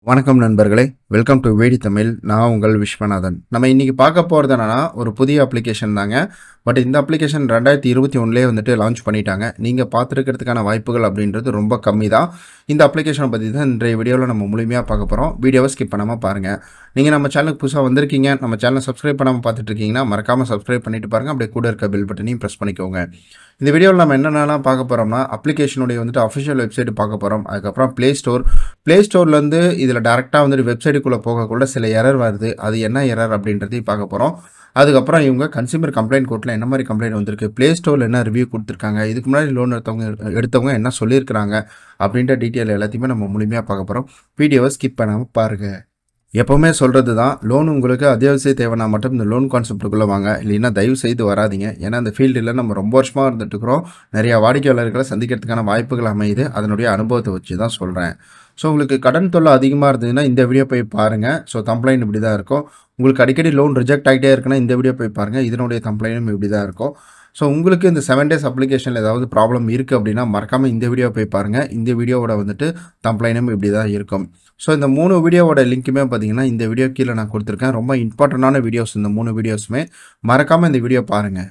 வணக்கம் நண்பர்களே welcome to வேடி Tamil நான் உங்கள் விஸ்வநாதன் நம்ம இன்னைக்கு பார்க்க போகிறது என்னன்னா ஒரு புதிய அப்ளிகேஷன் தாங்க பட் இந்த அப்ளிகேஷன் ரெண்டாயிரத்தி இருபத்தி ஒன்றுலேயே வந்துட்டு லான்ச் பண்ணிட்டாங்க நீங்கள் பார்த்துருக்கிறதுக்கான வாய்ப்புகள் அப்படின்றது ரொம்ப கம்மி தான் இந்த அப்ளிகேஷனை பற்றி தான் இன்றைய வீடியோவில் நம்ம முழுமையாக பார்க்க போகிறோம் வீடியோவை ஸ்கிப் பண்ணாமல் பாருங்கள் நீங்கள் நம்ம சேனலுக்கு புதுசாக வந்திருக்கீங்க நம்ம சேனலை சப்ஸ்கிரைப் பண்ணாமல் பார்த்துட்டு இருக்கீங்கன்னா மறக்காமல் சப்ஸ்கிரைப் பண்ணிட்டு பாருங்கள் அப்படியே கூட இருக்க பெல் பட்டனையும் ப்ரெஸ் பண்ணிக்கோங்க இந்த வீடியோவில் நம்ம என்னென்னலாம் பார்க்க போகிறோம்னா அப்ளிகேஷனுடைய வந்துட்டு அஃபிஷியல் வெப்சைட் பார்க்க போகிறோம் அதுக்கப்புறம் ப்ளே ஸ்டோர் ப்ளே ஸ்டோர்லேருந்து இதில் டேரெக்டாக வந்துட்டு வெப்சைட்டுக்குள்ளே போகக்குள்ள சில எரர் வருது அது என்ன எரர் அப்படின்றதையும் பார்க்க போகிறோம் அதுக்கப்புறம் இவங்க கன்சியூமர் கம்ப்ளைண்ட் கோர்ட்டில் என்ன மாதிரி கம்ப்ளைண்ட் வந்திருக்கு ப்ளே ஸ்டோரில் என்ன ரிவ்யூ கொடுத்துருக்காங்க இதுக்கு முன்னாடி லோன் எடுத்தவங்க எடுத்தவங்க என்ன சொல்லியிருக்கிறாங்க அப்படின்ற டீட்டெயில் எல்லாத்தையுமே நம்ம முழுமையாக பார்க்க போகிறோம் வீடியோவை ஸ்கிப் பண்ணாமல் பாருங்கள் எப்போவுமே சொல்கிறது தான் லோன் உங்களுக்கு அத்தியாவசிய தேவைன்னா மட்டும் இந்த லோன் கான்செப்ட்டுக்குள்ளே வாங்க இல்லைன்னா தயவு செய்து வராதீங்க ஏன்னா இந்த ஃபீல்டில் நம்ம ரொம்ப வருஷமாக இருந்துட்டு இருக்கிறோம் நிறையா வாடிக்கையாளர்களை சந்திக்கிறதுக்கான வாய்ப்புகள் அமையுது அதனுடைய அனுபவத்தை வச்சு தான் சொல்கிறேன் ஸோ உங்களுக்கு கடன் தொல்லை அதிகமாக இருந்ததுன்னா இந்த வீடியோ போய் பாருங்கள் ஸோ கம்ப்ளைண்ட் இப்படி தான் இருக்கும் உங்களுக்கு அடிக்கடி லோன் ரிஜெக்ட் ஆகிட்டே இருக்குன்னா இந்த வீடியோ போய் பாருங்கள் இதனுடைய கம்ப்ளைண்ட்டும் இப்படி தான் இருக்கும் ஸோ உங்களுக்கு இந்த செவன் டேஸ் அப்ளிகேஷனில் ஏதாவது ப்ராப்ளம் இருக்குது அப்படின்னா மறக்காமல் இந்த வீடியோ போய் பாருங்கள் இந்த வீடியோவோட வந்துட்டு கம்ப்ளைண்டும் இப்படி தான் இருக்கும் ஸோ இந்த மூணு வீடியோவோட லிங்க்குமே பார்த்தீங்கன்னா இந்த வீடியோ கீழே நான் கொடுத்துருக்கேன் ரொம்ப இம்பார்ட்டண்டான வீடியோஸ் இந்த மூணு வீடியோஸுமே மறக்காமல் இந்த வீடியோ பாருங்கள்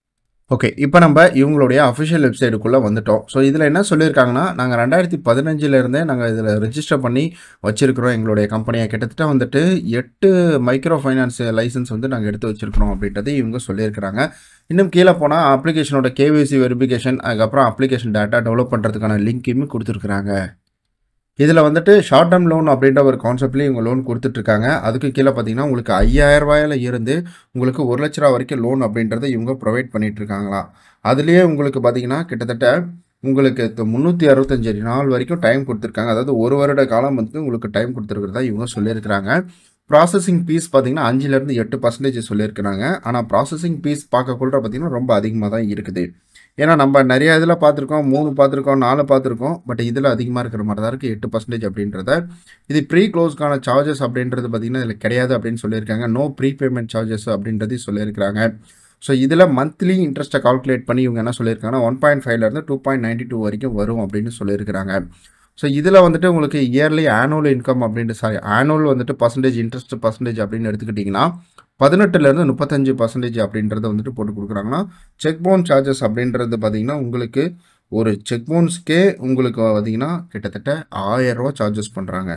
ஓகே இப்போ நம்ம இவங்களுடைய அஃபிஷியல் வெப்சைட்டுக்குள்ளே வந்துட்டோம் ஸோ இதில் என்ன சொல்லியிருக்காங்கன்னா நாங்கள் ரெண்டாயிரத்தி பதினஞ்சிலேருந்தே நாங்கள் இதில் ரெஜிஸ்டர் பண்ணி வச்சுருக்கிறோம் எங்களுடைய கம்பெனியை கிட்டத்தட்ட வந்துட்டு எட்டு மைக்ரோ ஃபைனான்ஸ் லைசன்ஸ் வந்து நாங்கள் எடுத்து வச்சுருக்கிறோம் அப்படின்றது இவங்க சொல்லியிருக்கிறாங்க இன்னும் கீழே போனால் அப்ளிகேஷனோட கேவிசி வெரிஃபிகேஷன் அதுக்கப்புறம் அப்ளிகேஷன் டேட்டா டெவலப் பண்ணுறதுக்கான லிங்க்கையுமே கொடுத்துருக்குறாங்க இதில் வந்துட்டு ஷார்ட் டேர்ம் லோன் அப்படின்ற ஒரு கான்செப்ட்லேயும் இவங்க லோன் கொடுத்துட்ருக்காங்க அதுக்கு கீழே பார்த்தீங்கன்னா உங்களுக்கு ஐயாயிரம் ரூபாயில இருந்து உங்களுக்கு ஒரு லட்ச ரூபா வரைக்கும் லோன் அப்படின்றத இவங்க ப்ரொவைட் பண்ணிட்டு இருக்காங்களா அதுலேயே உங்களுக்கு பார்த்தீங்கன்னா கிட்டத்தட்ட உங்களுக்கு முந்நூற்றி அறுபத்தஞ்சு நாள் வரைக்கும் டைம் கொடுத்துருக்காங்க அதாவது ஒரு வருட காலம் வந்து உங்களுக்கு டைம் கொடுத்துருக்கிறதா இவங்க சொல்லியிருக்கிறாங்க ப்ராசஸிங் ஃபீஸ் பார்த்தீங்கன்னா அஞ்சுலேருந்து எட்டு பர்சன்டேஜ் சொல்லியிருக்கிறாங்க ஆனால் ப்ராசஸிங் ஃபீஸ் பார்க்கக்குள்ள பார்த்தீங்கன்னா ரொம்ப அதிகமாக தான் இருக்குது ஏன்னா நம்ம நிறைய இதில் பார்த்துருக்கோம் மூணு பார்த்துருக்கோம் நாலு பார்த்துருக்கோம் பட் இதில் அதிகமாக இருக்கிற மாதிரி தான் இருக்குது எட்டு பர்சன்டேஜ் அப்படின்றத இது ப்ரீ க்ளோஸ்க்கான சார்ஜஸ் அப்படின்றது பார்த்திங்கன்னா இதில் கிடையாது அப்படின்னு சொல்லியிருக்காங்க நோ ப்ரீ பேமெண்ட் சார்ஜஸ் அப்படின்றதையும் சொல்லியிருக்கிறாங்க ஸோ இதில் மந்த்லி இன்ட்ரெஸ்ட்டை கால்குலேட் பண்ணி இவங்க என்ன சொல்லியிருக்காங்கன்னா ஒன் பாயிண்ட் ஃபைவ்லேருந்து டூ பாயிண்ட் நைன்டி டூ வரைக்கும் வரும் அப்படின்னு சொல்லியிருக்கிறாங்க ஸோ இதில் வந்துட்டு உங்களுக்கு இயர்லி ஆனுவல் இன்கம் அப்படின்ட்டு சாரி ஆனுவல் வந்துட்டு பர்சன்டேஜ் இன்ட்ரெஸ்ட் பர்சன்டேஜ் அப்படின்னு எடுத்துக்கிட்டிங்கன்னா பதினெட்டுலேருந்து முப்பத்தஞ்சு பர்சன்டேஜ் அப்படின்றத வந்துட்டு போட்டு கொடுக்குறாங்கன்னா செக் பவுன் சார்ஜஸ் அப்படின்றது பார்த்தீங்கன்னா உங்களுக்கு ஒரு செக் பவுன்ஸ்க்கே உங்களுக்கு பார்த்தீங்கன்னா கிட்டத்தட்ட ஆயிரரூவா சார்ஜஸ் பண்ணுறாங்க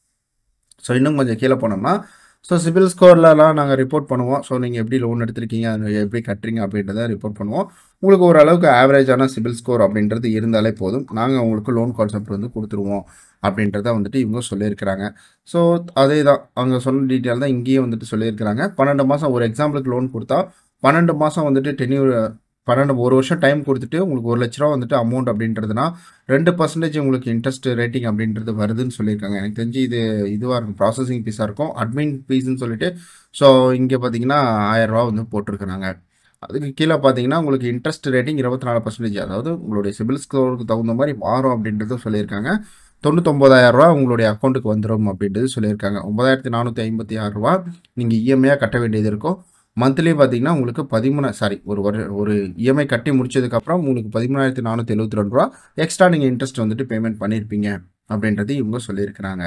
ஸோ இன்னும் கொஞ்சம் கீழே போனோம்னா ஸோ சிபில் ஸ்கோர்லலாம் நாங்கள் ரிப்போர்ட் பண்ணுவோம் ஸோ நீங்கள் எப்படி லோன் எடுத்திருக்கீங்க அது எப்படி கட்டுறீங்க அப்படின்றத ரிப்போர்ட் பண்ணுவோம் உங்களுக்கு ஓரளவுக்கு ஆவரேஜான சிபில் ஸ்கோர் அப்படின்றது இருந்தாலே போதும் நாங்கள் உங்களுக்கு லோன் கான்செப்ட் வந்து கொடுத்துருவோம் அப்படின்றத வந்துட்டு இவங்க சொல்லியிருக்கிறாங்க ஸோ அதே தான் அவங்க சொன்ன டீட்டெயில் தான் இங்கேயும் வந்துட்டு சொல்லியிருக்கிறாங்க பன்னெண்டு மாதம் ஒரு எக்ஸாம்பிளுக்கு லோன் கொடுத்தா பன்னெண்டு மாதம் வந்துட்டு டென்யூர் பன்னெண்டு ஒரு வருஷம் டைம் கொடுத்துட்டு உங்களுக்கு ஒரு லட்ச ரூபா வந்துட்டு அமௌண்ட் அப்படின்றதுனா ரெண்டு பர்சன்டேஜ் உங்களுக்கு இன்ட்ரெஸ்ட் ரேட்டிங் அப்படின்றது வருதுன்னு சொல்லியிருக்காங்க எனக்கு தெரிஞ்சு இது இதுவாக இருக்கும் ப்ராசஸிங் ஃபீஸாக இருக்கும் அட்மின் ஃபீஸ்ன்னு சொல்லிட்டு ஸோ இங்கே பார்த்தீங்கன்னா ஆயிரரூவா வந்து போட்டிருக்கிறாங்க அதுக்கு கீழே பார்த்தீங்கன்னா உங்களுக்கு இன்ட்ரெஸ்ட் ரேட்டிங் இருபத்தி நாலு பர்சன்டேஜ் அதாவது உங்களுடைய சிபில் ஸ்கோருக்கு தகுந்த மாதிரி மாறும் அப்படின்றதும் சொல்லியிருக்காங்க தொண்ணூத்தொம்பதாயிரரூவா உங்களுடைய அக்கௌண்ட்டுக்கு வந்துடும் அப்படின்றது சொல்லியிருக்காங்க ஒன்பதாயிரத்தி நானூற்றி ஐம்பத்தி ஆறு ரூபா நீங்கள் இஎம்ஐயாக கட்ட வேண்டியது இருக்கும் மந்த்லி பார்த்தீங்கன்னா உங்களுக்கு பதிமூணு சாரி ஒரு ஒரு ஒரு இஎம்ஐ கட்டி முடிச்சதுக்கப்புறம் உங்களுக்கு பதிமூணாயிரத்தி நானூற்றி எழுபத்தி ரெண்டு ரூபா எக்ஸ்ட்ரா நீங்கள் இன்ட்ரெஸ்ட் வந்துட்டு பேமெண்ட் பண்ணியிருப்பீங்க அப்படின்றது இவங்க சொல்லியிருக்கிறாங்க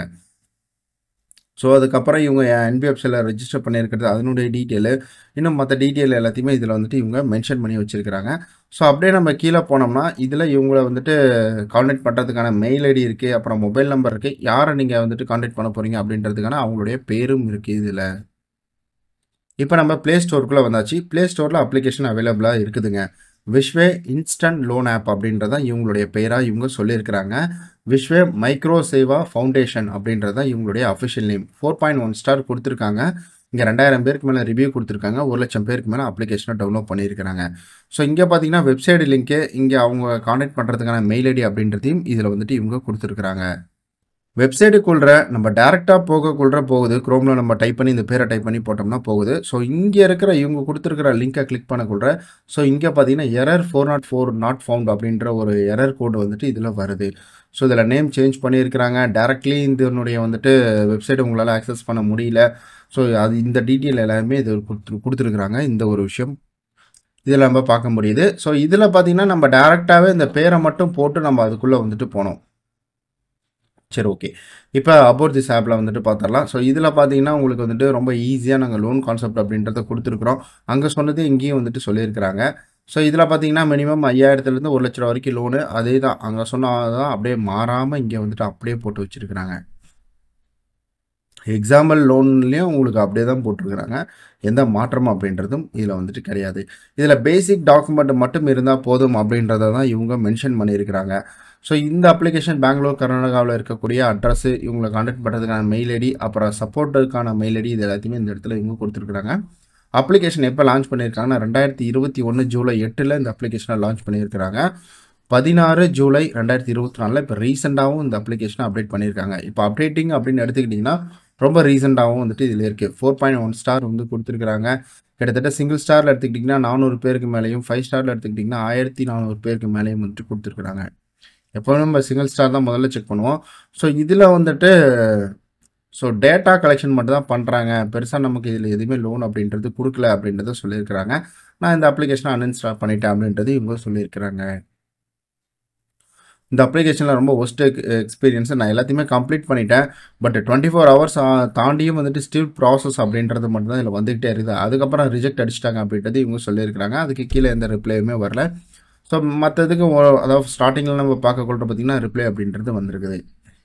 ஸோ அதுக்கப்புறம் இவங்க என்பிஎஃப்சியில் ரெஜிஸ்டர் பண்ணியிருக்கிறது அதனுடைய டீட்டெயிலு இன்னும் மற்ற டீட்டெயில் எல்லாத்தையுமே இதில் வந்துட்டு இவங்க மென்ஷன் பண்ணி வச்சுருக்கிறாங்க ஸோ அப்படியே நம்ம கீழே போனோம்னா இதில் இவங்களை வந்துட்டு காண்டாக்ட் பண்ணுறதுக்கான மெயில் ஐடி இருக்குது அப்புறம் மொபைல் நம்பர் இருக்குது யாரை நீங்கள் வந்துட்டு காண்டாக்ட் பண்ண போகிறீங்க அப்படின்றதுக்கான அவங்களுடைய பேரும் இருக்குது இதில் இப்போ நம்ம ப்ளே ஸ்டோருக்குள்ளே வந்தாச்சு ப்ளே ஸ்டோரில் அப்ளிகேஷன் அவைலபிளாக இருக்குதுங்க விஸ்வே இன்ஸ்டன்ட் லோன் ஆப் அப்படின்றதான் இவங்களுடைய பெயராக இவங்க சொல்லியிருக்கிறாங்க விஸ்வே மைக்ரோ சேவா ஃபவுண்டேஷன் அப்படின்றது தான் இவங்களுடைய official name four point one star கொடுத்துருக்காங்க இங்கே ரெண்டாயிரம் பேருக்கு மேலே ரிவ்யூ கொடுத்துருக்காங்க ஒரு லட்சம் பேருக்கு மேலே அப்ளிகேஷனை டவுன்லோட் பண்ணியிருக்கிறாங்க ஸோ இங்கே பார்த்தீங்கன்னா வெப்சைட் லிங்க்கு இங்கே அவங்க காண்டாக்ட் பண்ணுறதுக்கான மெயில் ஐடி அப்படின்றதையும் இதில் வந்துட்டு இவங்க கொடுத்துருக்குறாங்க வெப்சைட்டுக்குள்ள நம்ம டேரெக்டாக போகக்குள்ள போகுது க்ரோமில் நம்ம டைப் பண்ணி இந்த பேரை டைப் பண்ணி போட்டோம்னா போகுது ஸோ இங்கே இருக்கிற இவங்க கொடுத்துருக்கிற லிங்கை கிளிக் பண்ணக்குள்ள ஸோ இங்கே பார்த்தீங்கன்னா error four not four not found அப்படின்ற ஒரு எரர் கோடு வந்துட்டு இதில் வருது ஸோ இதில் நேம் சேஞ்ச் பண்ணியிருக்கிறாங்க டேரெக்ட்லி இதனுடைய வந்துட்டு வெப்சைட் உங்களால் ஆக்சஸ் பண்ண முடியல ஸோ அது இந்த டீட்டெயில் எல்லாமே இது கொடுத்து கொடுத்துருக்குறாங்க இந்த ஒரு விஷயம் இதில் நம்ம பார்க்க முடியுது ஸோ இதில் பார்த்தீங்கன்னா நம்ம டேரெக்டாகவே இந்த பேரை மட்டும் போட்டு நம்ம அதுக்குள்ளே வந்துட்டு போனோம் சரி ஓகே இப்போ அபவுட் திஸ் ஆப்பில் வந்துட்டு பார்த்துடலாம் ஸோ இதில் பார்த்தீங்கன்னா உங்களுக்கு வந்துட்டு ரொம்ப ஈஸியாக நாங்கள் லோன் கான்செப்ட் அப்படின்றத கொடுத்துருக்குறோம் அங்கே சொன்னது இங்கேயும் வந்துட்டு சொல்லியிருக்கிறாங்க ஸோ இதில் பார்த்தீங்கன்னா மினிமம் ஐயாயிரத்துலேருந்து ஒரு லட்ச ரூபா வரைக்கும் லோனு அதே தான் அங்கே சொன்னதான் அப்படியே மாறாமல் இங்கே வந்துட்டு அப்படியே போட்டு வச்சுருக்குறாங்க எக்ஸாம்பிள் லோன்லேயும் உங்களுக்கு அப்படியே தான் போட்டிருக்கிறாங்க எந்த மாற்றம் அப்படின்றதும் இதில் வந்துட்டு கிடையாது இதில் பேசிக் டாக்குமெண்ட் மட்டும் இருந்தால் போதும் அப்படின்றத தான் இவங்க மென்ஷன் பண்ணியிருக்கிறாங்க ஸோ இந்த அப்ளிகேஷன் பெங்களூர் கர்நாடகாவில் இருக்கக்கூடிய அட்ரஸ் இவங்களை கான்டாக்ட் பண்ணுறதுக்கான மெயில் ஐடி அப்புறம் சப்போர்ட்டுக்கான மெயில் ஐடி இது எல்லாத்தையுமே இந்த இடத்துல இவங்க கொடுத்துருக்குறாங்க அப்ளிகேஷன் எப்போ லான்ச் பண்ணியிருக்காங்கன்னா ரெண்டாயிரத்தி இருபத்தி ஒன்று ஜூலை எட்டில் இந்த அப்ளிகேஷனை லான்ச் பண்ணியிருக்கிறாங்க பதினாறு ஜூலை ரெண்டாயிரத்தி இருபத்தி நாலில் இப்போ ரீசெண்டாகவும் இந்த அப்ளிகேஷனை அப்டேட் பண்ணியிருக்காங்க இப்போ அப்டேட்டிங் அப்படின்னு எடுத்துக்கிட்டிங்கன்னா ரொம்ப ரீசெண்டாகவும் வந்துட்டு இதில் இருக்குது ஃபோர் பாயிண்ட் ஒன் ஸ்டார் வந்து கொடுத்துருக்குறாங்க கிட்டத்தட்ட சிங்கிள் ஸ்டாரில் எடுத்துக்கிட்டிங்கன்னா நானூறு பேருக்கு மேலேயும் ஃபைவ் ஸ்டாரில் எடுத்துக்கிட்டிங்கன்னா ஆயிரத்தி நானூறு பேருக்கு மேலேயும் வந்துட்டு கொடுத்துருக்குறாங்க எப்போவும் நம்ம சிங்கிள் ஸ்டார் தான் முதல்ல செக் பண்ணுவோம் ஸோ இதில் வந்துட்டு ஸோ டேட்டா கலெக்ஷன் மட்டும் தான் பண்ணுறாங்க பெருசாக நமக்கு இதில் எதுவுமே லோன் அப்படின்றது கொடுக்கல அப்படின்றத சொல்லியிருக்கிறாங்க நான் இந்த அப்ளிகேஷனை அன்இன்ஸ்டால் பண்ணிட்டேன் அப்படின்றது இவங்க சொல்லியிருக்கிறாங்க இந்த அப்ளிகேஷனில் ரொம்ப ஒஸ்ட் எக்ஸ்பீரியன்ஸை நான் எல்லாத்தையுமே கம்ப்ளீட் பண்ணிட்டேன் பட் டுவெண்ட்டி ஃபோர் ஹவர்ஸ் தாண்டியும் வந்துட்டு ஸ்டில் ப்ராசஸ் அப்படின்றது மட்டும் தான் இதில் வந்துகிட்டே இருக்குது அதுக்கப்புறம் ரிஜெக்ட் அடிச்சிட்டாங்க அப்படின்றது இவங்க சொல்லியிருக்கிறாங்க அதுக்கு கீழே எந்த ரிப்ளையுமே வரல ஸோ மற்றதுக்கு அதாவது ஸ்டார்டிங்கில் நம்ம பார்க்கக்கூட பார்த்தீங்கன்னா ரிப்ளை அப்படின்றது வந்திருக்குது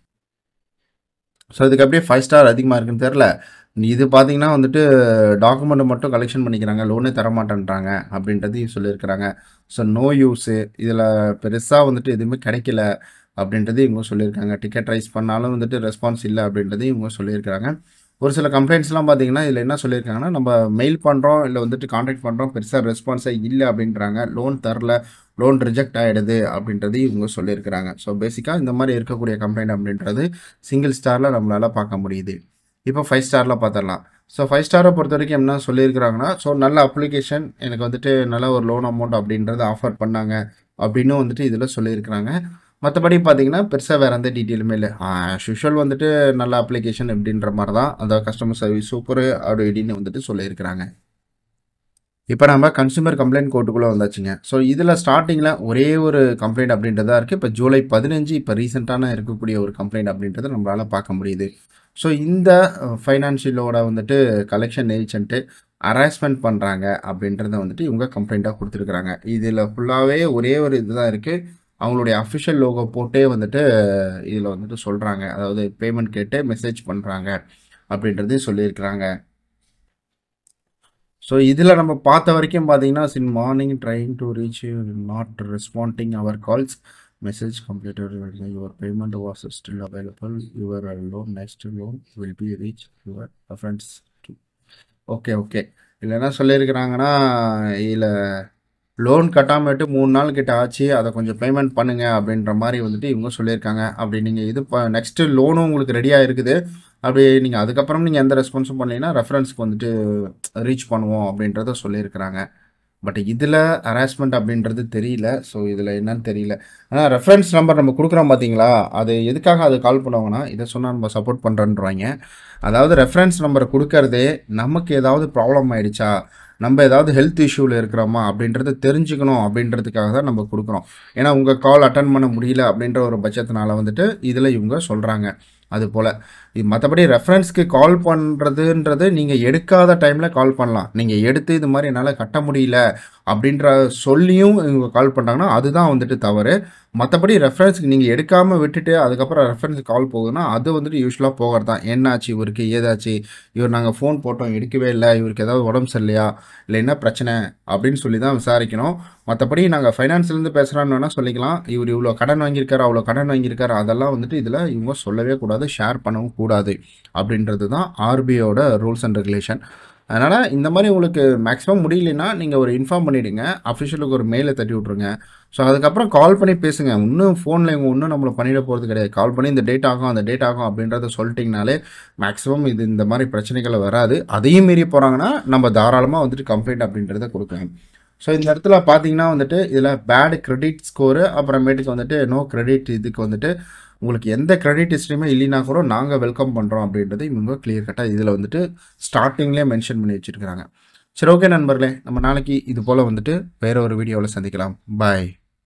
ஸோ இதுக்கு அப்படியே ஃபைவ் ஸ்டார் அதிகமாக இருக்குன்னு தெரில இது பார்த்தீங்கன்னா வந்துட்டு டாக்குமெண்ட் மட்டும் கலெக்ஷன் பண்ணிக்கிறாங்க லோனே தரமாட்டேன்றாங்க அப்படின்றது சொல்லியிருக்கிறாங்க ஸோ நோ யூஸு இதில் பெருசாக வந்துட்டு எதுவுமே கிடைக்கல அப்படின்றது இவங்க சொல்லியிருக்காங்க டிக்கெட் ரைஸ் பண்ணாலும் வந்துட்டு ரெஸ்பான்ஸ் இல்லை அப்படின்றது இவங்க சொல்லியிருக்காங்க ஒரு சில கம்ப்ளைண்ட்ஸ்லாம் பார்த்தீங்கன்னா இதில் என்ன சொல்லியிருக்காங்கன்னா நம்ம மெயில் பண்ணுறோம் இல்லை வந்துட்டு காண்டாக்ட் பண்ணுறோம் பெருசாக ரெஸ்பான்ஸே இல்லை அப்படின்றாங்க லோன் தரல லோன் ரிஜெக்ட் ஆகிடுது அப்படின்றது இவங்க சொல்லியிருக்கிறாங்க ஸோ பேசிக்காக இந்த மாதிரி இருக்கக்கூடிய கம்ப்ளைண்ட் அப்படின்றது சிங்கிள் ஸ்டாரில் நம்மளால் பார்க்க முடியுது இப்போ ஃபைவ் ஸ்டாரில் பார்த்துடலாம் ஸோ ஃபைவ் ஸ்டாரை பொறுத்த வரைக்கும் என்ன சொல்லியிருக்கிறாங்கன்னா ஸோ நல்ல அப்ளிகேஷன் எனக்கு வந்துட்டு நல்ல ஒரு லோன் அமௌண்ட் அப்படின்றத ஆஃபர் பண்ணாங்க அப்படின்னு வந்துட்டு இதில் சொல்லியிருக்கிறாங்க மற்றபடி பார்த்தீங்கன்னா பெருசாக வேறு எந்த டீட்டெயிலுமே இல்லை யூஷுவல் வந்துட்டு நல்ல அப்ளிகேஷன் அப்படின்ற மாதிரி தான் அந்த கஸ்டமர் சர்வீஸ் சூப்பர் அப்படி இப்படின்னு வந்துட்டு சொல்லியிருக்கிறாங்க இப்போ நம்ம கன்சூமர் கம்ப்ளைண்ட் கோர்ட்டுக்குள்ளே வந்தாச்சுங்க ஸோ இதில் ஸ்டார்டிங்கில் ஒரே ஒரு கம்ப்ளைண்ட் அப்படின்றதா இருக்குது இப்போ ஜூலை பதினஞ்சு இப்போ ரீசெண்டான இருக்கக்கூடிய ஒரு கம்ப்ளைண்ட் அப்படின்றத நம்மளால் பார்க்க முடியுது ஸோ இந்த ஃபைனான்ஷியலோட வந்துட்டு கலெக்ஷன் ஏஜென்ட்டு ஹராஸ்மெண்ட் பண்ணுறாங்க அப்படின்றத வந்துட்டு இவங்க கம்ப்ளைண்ட்டாக கொடுத்துருக்குறாங்க இதில் ஃபுல்லாகவே ஒரே ஒரு இதுதான் இருக்குது அவங்களுடைய அஃபிஷியல் லோகோ போட்டே வந்துட்டு இதில் வந்துட்டு சொல்கிறாங்க அதாவது பேமெண்ட் கேட்டு மெசேஜ் பண்ணுறாங்க அப்படின்றது சொல்லியிருக்கிறாங்க ஸோ இதில் நம்ம பார்த்த வரைக்கும் பார்த்தீங்கன்னா since morning trying to reach not responding our calls message completed your payment was still available your loan next loan will be reach your reference okay okay இதில் என்ன சொல்லியிருக்கிறாங்கன்னா இதில் லோன் கட்டாமட்டு மூணு நாள் கிட்ட ஆச்சு அதை கொஞ்சம் பேமெண்ட் பண்ணுங்க அப்படின்ற மாதிரி வந்துட்டு இவங்க சொல்லியிருக்காங்க அப்படி நீங்கள் இது இப்போ நெக்ஸ்ட்டு லோனும் உங்களுக்கு ரெடியாக இருக்குது அப்படி நீங்கள் அதுக்கப்புறம் நீங்கள் எந்த ரெஸ்பான்ஸும் பண்ணீங்கன்னா ரெஃபரன்ஸ்க்கு வந்துட்டு ரீச் பண்ணுவோம் அப்படின்றத சொல்லியிருக்கிறாங்க பட் இதில் ஹராஸ்மெண்ட் அப்படின்றது தெரியல ஸோ இதில் என்னன்னு தெரியல ஆனால் ரெஃபரன்ஸ் நம்பர் நம்ம கொடுக்குறோம் பார்த்தீங்களா அது எதுக்காக அது கால் பண்ணுவாங்கன்னா இதை சொன்னால் நம்ம சப்போர்ட் பண்ணுறோன்றாங்க அதாவது ரெஃபரன்ஸ் நம்பரை கொடுக்கறதே நமக்கு ஏதாவது ப்ராப்ளம் ஆயிடுச்சா நம்ம ஏதாவது ஹெல்த் இஷ்யூவில் இருக்கிறோமா அப்படின்றத தெரிஞ்சுக்கணும் அப்படின்றதுக்காக தான் நம்ம கொடுக்குறோம் ஏன்னா உங்கள் கால் அட்டன் பண்ண முடியல அப்படின்ற ஒரு பட்சத்தினால வந்துட்டு இதில் இவங்க சொல்கிறாங்க அது போல் இது மற்றபடி ரெஃபரன்ஸ்க்கு கால் பண்ணுறதுன்றது நீங்கள் எடுக்காத டைமில் கால் பண்ணலாம் நீங்கள் எடுத்து இது மாதிரி என்னால் கட்ட முடியல அப்படின்ற சொல்லியும் இவங்க கால் பண்ணுறாங்கன்னா அதுதான் வந்துட்டு தவறு மற்றபடி ரெஃபரன்ஸ்க்கு நீங்கள் எடுக்காமல் விட்டுட்டு அதுக்கப்புறம் ரெஃபரன்ஸுக்கு கால் போகுதுன்னா அது வந்துட்டு யூஸ்வலாக போகிறது தான் என்னாச்சு இவருக்கு ஏதாச்சு இவர் நாங்கள் ஃபோன் போட்டோம் எடுக்கவே இல்லை இவருக்கு ஏதாவது உடம்பு சரியில்லையா இல்லை என்ன பிரச்சனை அப்படின்னு சொல்லி தான் விசாரிக்கணும் மற்றபடி நாங்கள் ஃபைனான்ஸ்லேருந்து பேசுகிறான்னு வேணால் சொல்லிக்கலாம் இவர் இவ்வளோ கடன் வாங்கியிருக்காரு அவ்வளோ கடன் வாங்கியிருக்காரு அதெல்லாம் வந்துட்டு இதில் இவங்க சொல்லவே கூடாது ஷேர் பண்ணவும் கூடாது அப்படின்றது தான் ஆர்பிஐயோட ரூல்ஸ் அண்ட் ரெகுலேஷன் அதனால் இந்த மாதிரி உங்களுக்கு மேக்ஸிமம் முடியலன்னா நீங்கள் ஒரு இன்ஃபார்ம் பண்ணிவிடுங்க அஃபிஷியலுக்கு ஒரு மெயிலை தட்டி விட்ருங்க ஸோ அதுக்கப்புறம் கால் பண்ணி பேசுங்க இன்னும் ஃபோனில் இவங்க இன்னும் நம்மளை பண்ணிட போகிறது கிடையாது கால் பண்ணி இந்த டேட் ஆகும் அந்த டேட் ஆகும் அப்படின்றத சொல்லிட்டிங்கனாலே மேக்ஸிமம் இது இந்த மாதிரி பிரச்சனைகளை வராது அதையும் மீறி போகிறாங்கன்னா நம்ம தாராளமாக வந்துட்டு கம்ப்ளைண்ட் அப்படின்றத கொடுக்கலாம் ஸோ இந்த இடத்துல பார்த்தீங்கன்னா வந்துட்டு இதில் பேட் கிரெடிட் ஸ்கோரு அப்புறமேட்டுக்கு வந்துட்டு நோ கிரெடிட் இதுக்கு வந்துட்டு உங்களுக்கு எந்த கிரெடிட் ஹிஸ்ட்ரியுமே இல்லைனா கூட நாங்கள் வெல்கம் பண்ணுறோம் அப்படின்றது இவங்க கிளியர் கட்டாக இதில் வந்துட்டு ஸ்டார்டிங்லேயே மென்ஷன் பண்ணி வச்சுருக்காங்க சரி ஓகே நண்பர்களே நம்ம நாளைக்கு இது போல் வந்துட்டு வேற ஒரு வீடியோவில் சந்திக்கலாம் பாய்